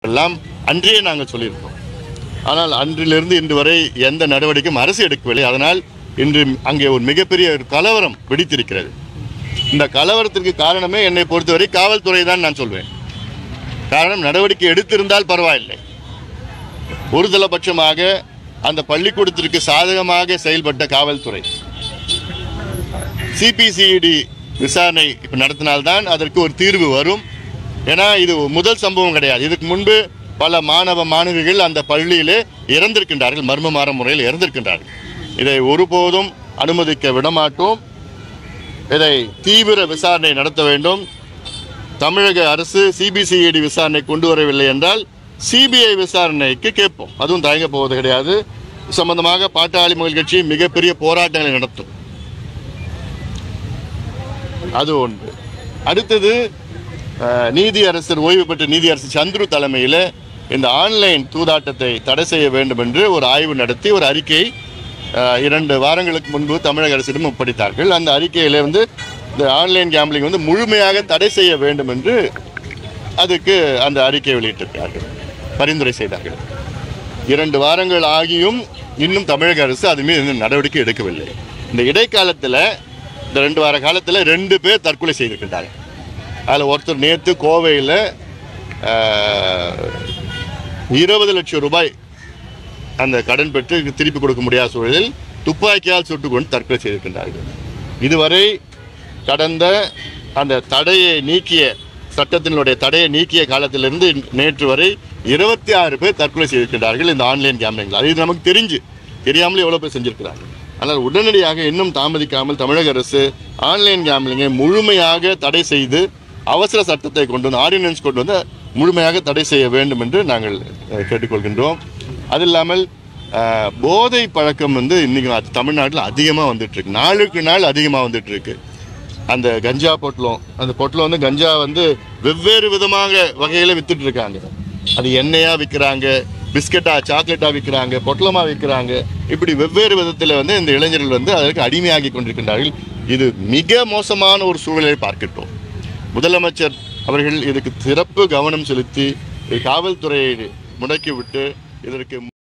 எல்லாம் அன்றையே நாங்கள் சொல்லியிருக்கோம் ஆனால் அன்றிலிருந்து இன்று வரை எந்த நடவடிக்கையும் அரசு எடுக்கவில்லை அதனால் இன்று அங்கே ஒரு மிகப்பெரிய ஒரு கலவரம் வெடித்திருக்கிறது இந்த கலவரத்திற்கு காரணமே என்னை பொறுத்தவரை காவல்துறை தான் நான் சொல்வேன் காரணம் நடவடிக்கை எடுத்திருந்தால் பரவாயில்லை ஒருதலைபட்சமாக அந்த பள்ளிக்கூடத்திற்கு சாதகமாக செயல்பட்ட காவல்துறை சிபிசிஇடி விசாரணை இப்போ நடத்தினால்தான் அதற்கு ஒரு தீர்வு வரும் ஏன்னா இது முதல் சம்பவம் கிடையாது இதுக்கு முன்பு பல மாணவ மாணவிகள் அந்த பள்ளியிலே இறந்திருக்கின்றார்கள் மர்மமான முறையில் இறந்திருக்கின்றார்கள் இதை ஒருபோதும் அனுமதிக்க விடமாட்டோம் இதை தீவிர விசாரணை நடத்த வேண்டும் தமிழக அரசு சிபிசிஐடி விசாரணை கொண்டு வரவில்லை என்றால் சிபிஐ விசாரணைக்கு கேட்போம் அதுவும் தயங்க போவது கிடையாது இது சம்பந்தமாக பாட்டாளி மக்கள் கட்சி மிகப்பெரிய போராட்டங்களை நடத்தும் அது ஒன்று அடுத்தது அஹ், நீதி அரசர் ஓய்வு பெற்ற நீதி அரசர் சந்துரு தலைமையில் இந்த ஆன்லைன் தூதாட்டத்தை தடை செய்ய வேண்டும் என்று ஒரு ஆய்வு நடத்தி ஒரு அறிக்கை அஹ், இரண்டு வாரங்களுக்கு முன்பு தமிழக அரசிடம் ஒப்படைத்தார்கள் அந்த அறிக்கையில வந்து இந்த ஆன்லைன் கேம்பிளிங் வந்து முழுமையாக தடை செய்ய வேண்டும் என்று அதுக்கு அந்த அறிக்கை வெளியிட்டிருக்கிறார்கள் பரிந்துரை செய்தார்கள் இரண்டு வாரங்கள் ஆகியும் இன்னும் தமிழக அரசு அது மீது இன்னும் நடவடிக்கை எடுக்கவில்லை இந்த இடைக்காலத்தில் இந்த ரெண்டு வார காலத்தில் ரெண்டு பேர் தற்கொலை செய்திருக்கின்றாங்க அதில் ஒருத்தர் நேற்று கோவையில் இருபது லட்சம் ரூபாய் அந்த கடன் பெற்று திருப்பி கொடுக்க முடியாத சூழலில் துப்பாக்கியால் சுட்டு கொண்டு தற்கொலை செய்திருக்கின்றார்கள் இதுவரை கடந்த அந்த தடையை நீக்கிய சட்டத்தினுடைய தடையை நீக்கிய காலத்திலிருந்து நேற்று வரை இருபத்தி ஆறு பேர் தற்கொலை செய்திருக்கிறார்கள் இந்த ஆன்லைன் கேம்பிளிங்கில் அது நமக்கு தெரிஞ்சு தெரியாமலே எவ்வளோ பேர் செஞ்சிருக்கிறார்கள் ஆனால் உடனடியாக இன்னும் தாமதிக்காமல் தமிழக அரசு ஆன்லைன் கேம்பிளிங்கை முழுமையாக தடை செய்து அவசர சட்டத்தை கொண்டு வந்து ஆர்டினன்ஸ் கொண்டு வந்து முழுமையாக தடை செய்ய வேண்டும் என்று நாங்கள் அஹ், கேட்டுக்கொள்கின்றோம் அது இல்லாமல் அஹ், போதை பழக்கம் வந்து இன்னைக்கு தமிழ்நாட்டில் அதிகமாக வந்துட்டு இருக்கு நாளுக்கு நாள் அதிகமாக வந்துட்டு இருக்கு அந்த கஞ்சா பொட்டலம் அந்த பொட்டலம் வந்து கஞ்சா வந்து வெவ்வேறு விதமாக வகையில் வித்துட்டு இருக்காங்க அது எண்ணெயா விற்கிறாங்க பிஸ்கட்டா சாக்லேட்டா விற்கிறாங்க பொட்டலமா விற்கிறாங்க இப்படி வெவ்வேறு விதத்தில் வந்து இந்த இளைஞர்கள் வந்து அதற்கு அடிமையாகி கொண்டிருக்கின்றார்கள் இது மிக மோசமான ஒரு சூழலை பார்க்கட்டும் முதலமைச்சர் அவர்கள் இதுக்கு சிறப்பு கவனம் செலுத்தி காவல்துறையை முடக்கிவிட்டு இதற்கு